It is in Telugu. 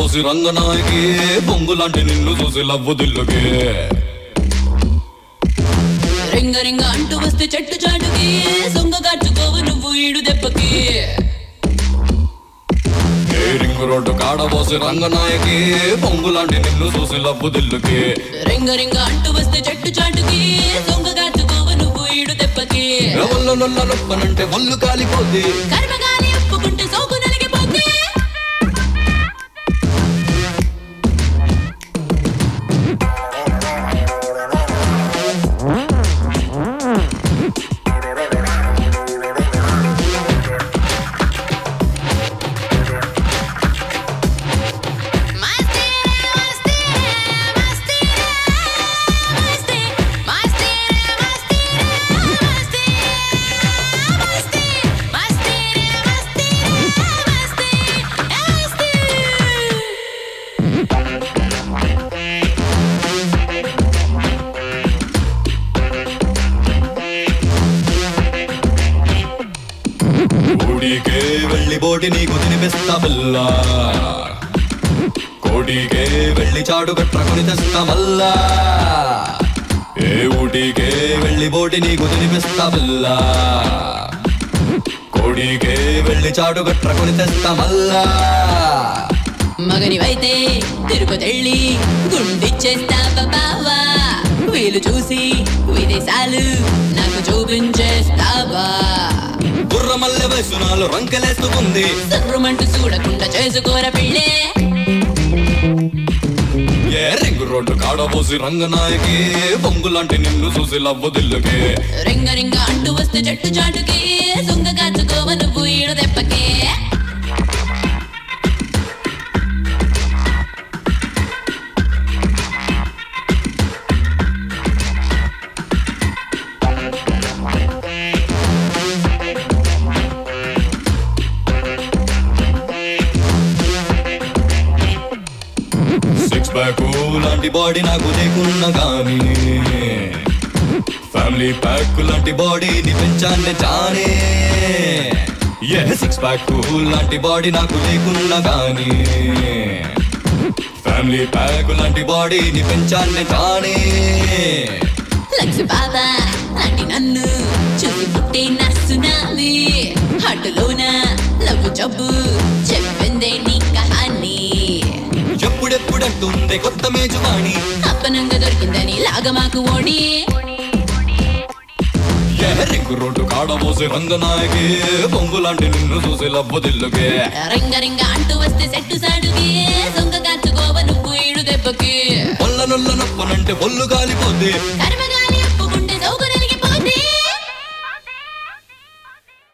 కాడబోసి రంగనాయకి పొంగులాంటి నిన్ను చూసి లవ్వు దిల్లుకి రింగ రింగ అంటూ వస్తే చెట్టు చాటుకి సొంగ కాచుకోవు నువ్వు ఈడు దెబ్బకి ఏ రింగు రోడ్డు కాడబోసి రంగనాయకి పొంగులాంటి నిన్ను చూసి లవ్వు దిల్లుకి రింగ రింగ అంటూ వస్తే చెట్టు చాటుకి సొంగ కాచుకోవు నువ్వు ఈడు దెబ్బకి ఎవల్ల నొల్ల నొప్పనంటే ఒళ్ళు కాలిపోద్ది కర్మగాలి ఒప్పుకుంటే సోకు నలిగిపోతే మస్తీ మస్తీ మస్తీ మస్తీ మస్తీ మస్తీ మస్తీ మస్తీ మస్తీ మస్తీ మస్తీ ఊడికే వెళ్ళి బోటి నీకు తినిపిస్తా పిల్ల కోడికే వెళ్ళి చాడు కట్టుకొని తెస్తా మల్లా ఏ ఊటికే వెళ్ళి బోటి నీకు తినిపిస్తా పిల్ల కోడికే వెళ్ళి చాడు కట్టుకొని తెస్తా మల్లా మగనివైతే తిరుపతెళ్ళి గుండిచ్చేస్తావా బావా వీలు చూసి విదేశాలు నాకు చూపించేస్తావా బుర్ర మల్లె వయసు నాలో రంకెలేసుకుంది సర్రమంటూ చూడకుండా చేసుకోర పిల్లే ఏ రింగు రోడ్డు కాడబోసి రంగనాయకి పొంగులాంటి నిన్ను చూసి లవ్వు దిల్లుకి రింగ రింగ అంటూ వస్తే చెట్టు చాటుకి సొంగ కాచుకోవ నువ్వు ఈడ దెబ్బకే సిక్స్ ప్యాక్ లాంటి బాడీ నాకు లేకున్నా కానీ ఫ్యామిలీ ప్యాక్ లాంటి బాడీని పెంచానే చానే ఏ సిక్స్ ప్యాక్ లాంటి బాడీ నాకు లేకున్నా కానీ ఫ్యామిలీ ప్యాక్ లాంటి బాడీని పెంచానే చానే లక్ష్మి బాబా లాంటి నన్ను చూసి పుట్టి నా సునామీ హట్టులోన లవ్వు జబ్బు చెప్పిందే నీ కహాని ఎప్పుడెప్పుడంటుంది కొత్త మేజువాణి అప్పనంగా దొరికిందని లాగా మాకు ఓడి ఏ రింగు రోడ్డు కాడబోసి రంగనాయకి పొంగులాంటి నిన్ను చూసి లవ్వు దిల్లుకే రింగ రింగ అంటూ వస్తే సెట్టు సాడుకి సొంగ కాచుకోవ నువ్వు ఈడు దెబ్బకి ఒల్ల నొల్ల నొప్పనంటే ఒళ్ళు కాలిపోద్ది కర్మ